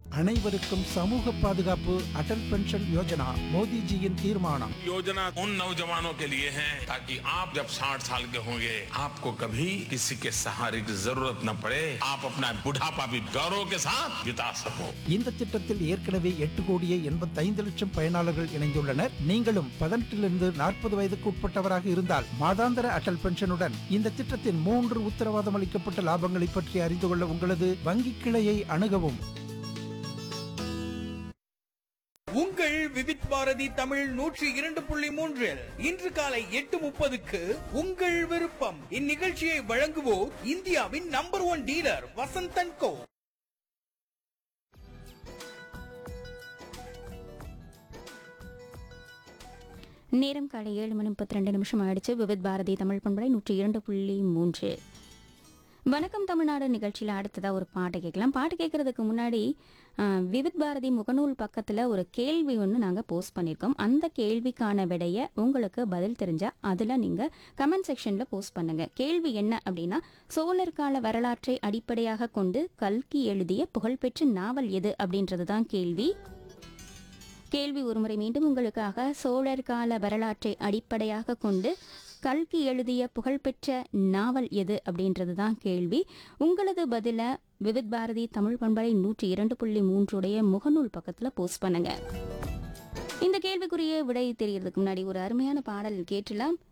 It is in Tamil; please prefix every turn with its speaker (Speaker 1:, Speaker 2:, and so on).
Speaker 1: அனைவருக்கும் சமூக பாதுகாப்பு அடல் பென்ஷன் யோஜனா மோடிஜியின் தீர்மானம்
Speaker 2: योजना उन नौजवानों के लिए है ताकि आप जब 60 साल के होंगे आपको कभी किसी के सहारे की जरूरत न पड़े आप अपना बुढ़ापा भी गौरव के साथ बिता सको
Speaker 1: இந்த திட்டத்தில் ஏற்கனவே எட்டு கோடியே எண்பத்தைந்து லட்சம் பயனாளர்கள் இணைந்துள்ளனர் நீங்களும் பதினெட்டிலிருந்து நாற்பது வயதுக்கு உட்பட்டவராக இருந்தால் மாதாந்திர அடல் பென்ஷனுடன் இந்த திட்டத்தின் மூன்று உத்தரவாதம் அளிக்கப்பட்ட லாபங்களை பற்றி அறிந்து கொள்ள உங்களது வங்கி கிளையை அணுகவும்
Speaker 3: உங்கள் விவித் பாரதி தமிழ் நூற்றி இரண்டு புள்ளி மூன்றில் இன்று காலை எட்டு முப்பதுக்கு உங்கள் விருப்பம் இந்நிகழ்ச்சியை வழங்குவோர் இந்தியாவின் number one dealer Vasanthan co
Speaker 4: நேரம் காலை ஏழு மணி முப்பத்தி ரெண்டு நிமிஷம் ஆயிடுச்சு விவித் பாரதி தமிழ் பண்பலை நூற்றி இரண்டு புள்ளி மூன்று வணக்கம் தமிழ்நாடு நிகழ்ச்சியில் அடுத்ததாக ஒரு பாட்டு கேட்கலாம் பாட்டு கேட்கறதுக்கு முன்னாடி ஆ, விவித் பாரதி முகநூல் பக்கத்தில் ஒரு கேள்வி ஒன்று நாங்கள் போஸ்ட் பண்ணியிருக்கோம் அந்த கேள்விக்கான விடையை உங்களுக்கு பதில் தெரிஞ்சால் அதில் நீங்கள் கமெண்ட் செக்ஷனில் போஸ்ட் பண்ணுங்க கேள்வி என்ன அப்படின்னா சோழர் கால வரலாற்றை அடிப்படையாக கொண்டு கல்கி எழுதிய புகழ்பெற்ற நாவல் எது அப்படின்றது தான் கேள்வி கேள்வி ஒருமுறை மீண்டும் உங்களுக்காக சோழர் கால வரலாற்றை அடிப்படையாக கொண்டு கல்கி எழுதிய புகழ்பெற்ற நாவல் எது அப்படின்றது தான் கேள்வி உங்களது பதில விவித் பாரதி தமிழ் பண்பலை நூற்றி இரண்டு புள்ளி மூன்றுடைய முகநூல் பக்கத்தில் போஸ்ட் பண்ணுங்க இந்த கேள்விக்குரிய விடை தெரியறதுக்கு முன்னாடி ஒரு அருமையான பாடல் கேட்டலாம்